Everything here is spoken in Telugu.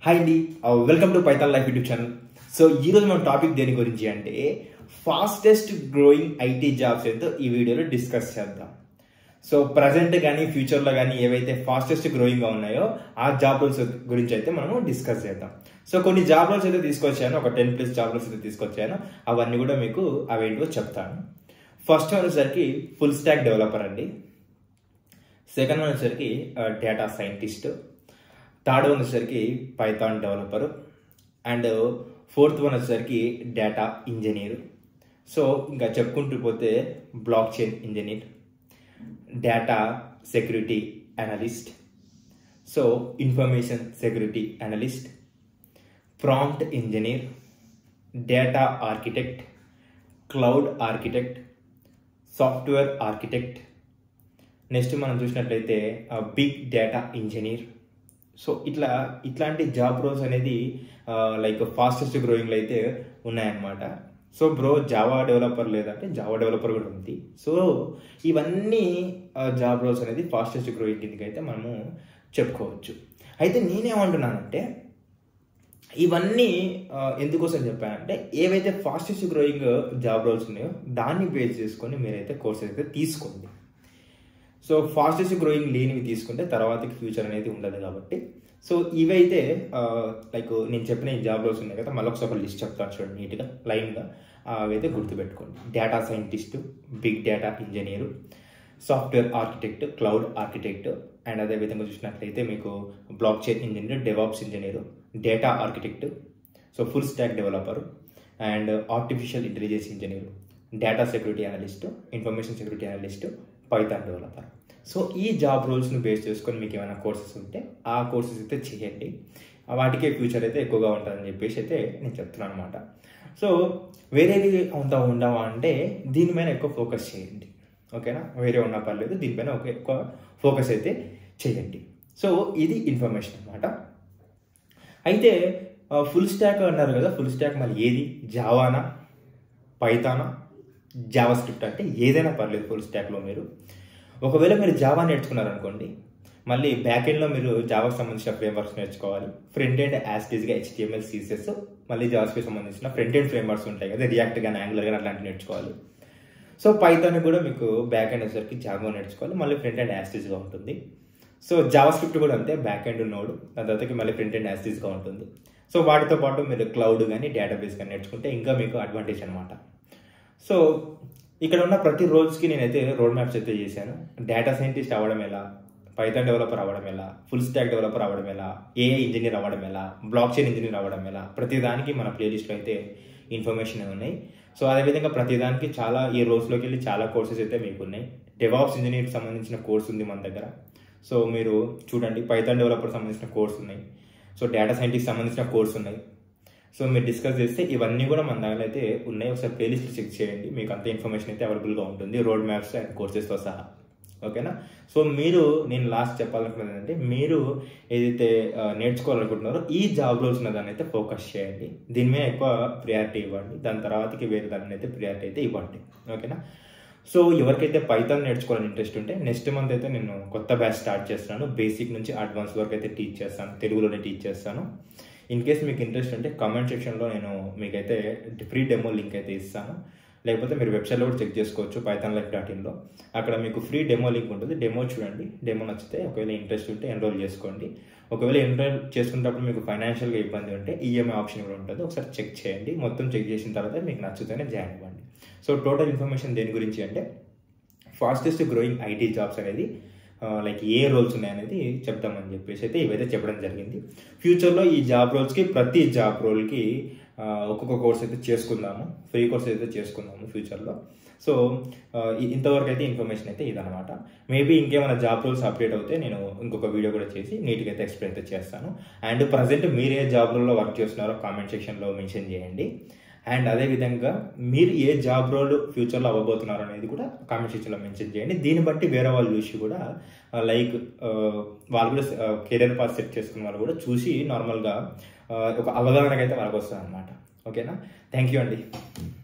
హాయ్ అండి welcome to Python life YouTube channel so ఈరోజు మన టాపిక్ దేని గురించి అంటే ఫాస్టెస్ట్ గ్రోయింగ్ ఐటీ జాబ్స్ అయితే ఈ వీడియోలో డిస్కస్ చేద్దాం సో ప్రజెంట్ కానీ ఫ్యూచర్లో కానీ ఏవైతే ఫాస్టెస్ట్ గ్రోయింగ్గా ఉన్నాయో ఆ జాబ్ రోల్స్ గురించి అయితే మనము డిస్కస్ చేద్దాం సో కొన్ని జాబ్ రోల్స్ అయితే తీసుకొచ్చాను ఒక టెన్ ప్లస్ జాబ్ రోల్స్ అయితే తీసుకొచ్చాను అవన్నీ కూడా మీకు అవేంటివో చెప్తాను ఫస్ట్ వచ్చేసరికి ఫుల్ స్టాక్ డెవలపర్ అండి సెకండ్ వన్ వచ్చేసరికి డేటా సైంటిస్ట్ థర్డ్ వన్ వచ్చేసరికి Python developer and fourth one వచ్చేసరికి డేటా ఇంజనీర్ సో ఇంకా చెప్పుకుంటూ పోతే blockchain engineer data security analyst so information security analyst prompt engineer data architect cloud architect software architect next మనం చూసినట్లయితే బిగ్ డేటా ఇంజనీర్ సో ఇట్లా ఇట్లాంటి జాబ్ రోల్స్ అనేది లైక్ ఫాస్టెస్ట్ గ్రోయింగ్లో అయితే ఉన్నాయన్నమాట సో బ్రో జావా డెవలపర్ లేదంటే జావా డెవలపర్ కూడా ఉంది సో ఇవన్నీ జాబ్ రోల్స్ అనేది ఫాస్టెస్ట్ గ్రోయింగ్ కిందకి అయితే మనము చెప్పుకోవచ్చు అయితే నేనేమంటున్నానంటే ఇవన్నీ ఎందుకోసం చెప్పానంటే ఏవైతే ఫాస్టెస్ట్ గ్రోయింగ్ జాబ్ రోల్స్ ఉన్నాయో దాన్ని బేస్ చేసుకొని మీరైతే కోర్సెస్ అయితే తీసుకోండి సో ఫాస్టెస్ట్ గ్రోయింగ్ లేనివి తీసుకుంటే తర్వాతకి ఫ్యూచర్ అనేది ఉండదు కాబట్టి సో ఇవైతే లైక్ నేను చెప్పిన ఈ జాబ్ రోల్స్ ఉన్నాయి కదా మళ్ళీ ఒకసారి లిస్ట్ చెప్తాను చూడండి నీట్గా లైన్గా అవైతే గుర్తుపెట్టుకోండి data scientist big data engineer software architect cloud architect and అదేవిధంగా చూసినట్లయితే మీకు blockchain engineer DevOps engineer data architect so full stack developer and artificial intelligence engineer data security analyst information security analyst Python developer so ఈ జాబ్ రోల్స్ని బేస్ చేసుకొని మీకు ఏమైనా కోర్సెస్ ఉంటే ఆ కోర్సెస్ అయితే చేయండి వాటికే ఫ్యూచర్ అయితే ఎక్కువగా ఉంటుందని చెప్పేసి అయితే నేను చెప్తున్నాను అనమాట సో వేరేది ఉంటా ఉండవా అంటే దీని మీద ఎక్కువ ఫోకస్ చేయండి ఓకేనా వేరే ఉన్నా పర్లేదు దీనిపైన ఒక ఎక్కువ ఫోకస్ అయితే చేయండి సో ఇది ఇన్ఫర్మేషన్ అనమాట అయితే ఫుల్ స్టాక్ అన్నారు కదా ఫుల్ స్టాక్ మరి ఏది జావానా పైథానా జావా స్క్రిప్ట్ అంటే ఏదైనా పర్లేదు ఫుల్ స్టాక్లో మీరు ఒకవేళ మీరు జావా నేర్చుకున్నారనుకోండి మళ్ళీ బ్యాక్ ఎండ్లో మీరు జావాకి సంబంధించిన ఫ్రేమ్వర్క్స్ నేర్చుకోవాలి ఫ్రంట్ ఎండ్ యాస్టీస్గా హెచ్టిఎంఎల్ సీసెస్ మళ్ళీ జావాస్కి సంబంధించిన ఫ్రంట్ ఎండ్ ఫ్రేమ్వర్క్స్ ఉంటాయి కదా రియాక్ట్ కానీ యాంగులర్ కానీ అట్లాంటివి నేర్చుకోవాలి సో పైథాన్ కూడా మీకు బ్యాక్ ఎండ్ వచ్చేసరికి జావా నేర్చుకోవాలి మళ్ళీ ఫ్రంట్ ఎండ్ యాస్టీస్గా ఉంటుంది సో జావా స్క్రిప్ట్ కూడా అంతే బ్యాక్ ఎండ్ నోడ్ దాని తర్వాతకి మళ్ళీ ఫ్రంట్ ఎండ్ యాస్టీస్గా ఉంటుంది సో వాటితో పాటు మీరు క్లౌడ్ కానీ డేటాబేస్ కానీ నేర్చుకుంటే ఇంకా మీకు అడ్వాంటేజ్ అనమాట సో ఇక్కడ ఉన్న ప్రతి రోల్స్కి నేనైతే రోడ్ మ్యాప్స్ అయితే చేశాను డేటా సైంటిస్ట్ అవ్వడం ఎలా పైథాన్ డెవలపర్ అవ్వడం ఎలా ఫుల్ స్టాక్ డెవలపర్ అవ్వడం ఎలా ఏఐ ఇంజనీర్ అవ్వడం ఎలా బ్లాక్ చైన్ ఇంజనీర్ అవ్వడం ఎలా ప్రతిదానికి మన ప్లేలిస్ట్లో అయితే ఇన్ఫర్మేషన్ ఉన్నాయి సో అదేవిధంగా ప్రతిదానికి చాలా ఈ రోల్స్లోకి వెళ్ళి చాలా కోర్సెస్ అయితే మీకు ఉన్నాయి డెవాప్స్ ఇంజనీర్కి సంబంధించిన కోర్స్ ఉంది మన దగ్గర సో మీరు చూడండి పైథాన్ డెవలపర్ సంబంధించిన కోర్స్ ఉన్నాయి సో డేటా సైంటిస్ట్ సంబంధించిన కోర్స్ ఉన్నాయి సో మీరు డిస్కస్ చేస్తే ఇవన్నీ కూడా మన దగ్గర అయితే ఉన్నాయి ఒకసారి ప్లేలిస్ట్ చెక్ చేయండి మీకు అంత ఇన్ఫర్మేషన్ అయితే అవైలబుల్గా ఉంటుంది రోడ్ మ్యాప్స్ అండ్ కోర్సెస్తో సహా ఓకేనా సో మీరు నేను లాస్ట్ చెప్పాలనుకున్నది అంటే మీరు ఏదైతే నేర్చుకోవాలనుకుంటున్నారో ఈ జాబ్ రోల్స్ ఉన్న దాన్ని అయితే ఫోకస్ చేయండి దీని మీద ఎక్కువ ప్రియారిటీ ఇవ్వండి దాని తర్వాతకి వేరే దాన్ని అయితే ప్రియారిటీ అయితే ఇవ్వండి ఓకేనా సో ఎవరికైతే పైథాన్ నేర్చుకోవాలని ఇంట్రెస్ట్ ఉంటే నెక్స్ట్ మంత్ అయితే నేను కొత్త బ్యాచ్ స్టార్ట్ చేస్తున్నాను బేసిక్ నుంచి అడ్వాన్స్ వరకు అయితే టీచ్ చేస్తాను తెలుగులోనే టీచ్ చేస్తాను ఇన్ కేస్ మీకు ఇంట్రెస్ట్ ఉంటే కామెంట్ సెక్షన్లో నేను మీకైతే ఫ్రీ డెమో లింక్ అయితే ఇస్తాను లేకపోతే మీరు వెబ్సైట్లో కూడా చెక్ చేసుకోవచ్చు పైథాన్ లైఫ్ డాట్ ఇన్లో అక్కడ మీకు ఫ్రీ డెమో లింక్ ఉంటుంది డెమో చూడండి డెమో నచ్చితే ఒకవేళ ఇంట్రెస్ట్ ఉంటే ఎన్రోల్ చేసుకోండి ఒకవేళ ఎన్రోల్ చేసుకునేటప్పుడు మీకు ఫైనాన్షియల్గా ఇబ్బంది ఉంటే ఈఎంఐ ఆప్షన్ కూడా ఉంటుంది ఒకసారి చెక్ చేయండి మొత్తం చెక్ చేసిన తర్వాత మీకు నచ్చితేనే జాయిన్ అవ్వండి సో టోటల్ ఇన్ఫర్మేషన్ దేని గురించి అంటే ఫాస్టెస్ట్ గ్రోయింగ్ ఐటీ జాబ్స్ అనేది లైక్ ఏ రోల్స్ ఉన్నాయనేది చెప్తామని చెప్పేసి అయితే ఇవైతే చెప్పడం జరిగింది ఫ్యూచర్లో ఈ జాబ్ రోల్స్కి ప్రతి జాబ్ రోల్కి ఒక్కొక్క కోర్స్ అయితే చేసుకుందాము ఫ్రీ కోర్స్ అయితే చేసుకుందాము ఫ్యూచర్లో సో ఇంతవరకు అయితే ఇన్ఫర్మేషన్ అయితే ఇదనమాట మేబీ ఇంకేమైనా జాబ్ రోల్స్ అప్డేట్ అవుతే నేను ఇంకొక వీడియో కూడా చేసి నీట్గా అయితే ఎక్స్ప్లెయిన్ అయితే చేస్తాను అండ్ ప్రజెంట్ మీరు ఏ జాబ్ రోల్లో వర్క్ చేస్తున్నారో కామెంట్ సెక్షన్లో మెన్షన్ చేయండి అండ్ అదేవిధంగా మీరు ఏ జాబ్ రోల్ ఫ్యూచర్లో అవ్వబోతున్నారు అనేది కూడా కామెంట్ సెక్షన్లో మెన్షన్ చేయండి దీన్ని బట్టి వేరే వాళ్ళు చూసి కూడా లైక్ వాళ్ళు కూడా కెరియర్ పాత్ సెట్ చేసుకున్న వాళ్ళు కూడా చూసి నార్మల్గా ఒక అవగాహనకైతే వాళ్ళకి వస్తుంది అనమాట ఓకేనా థ్యాంక్ యూ అండి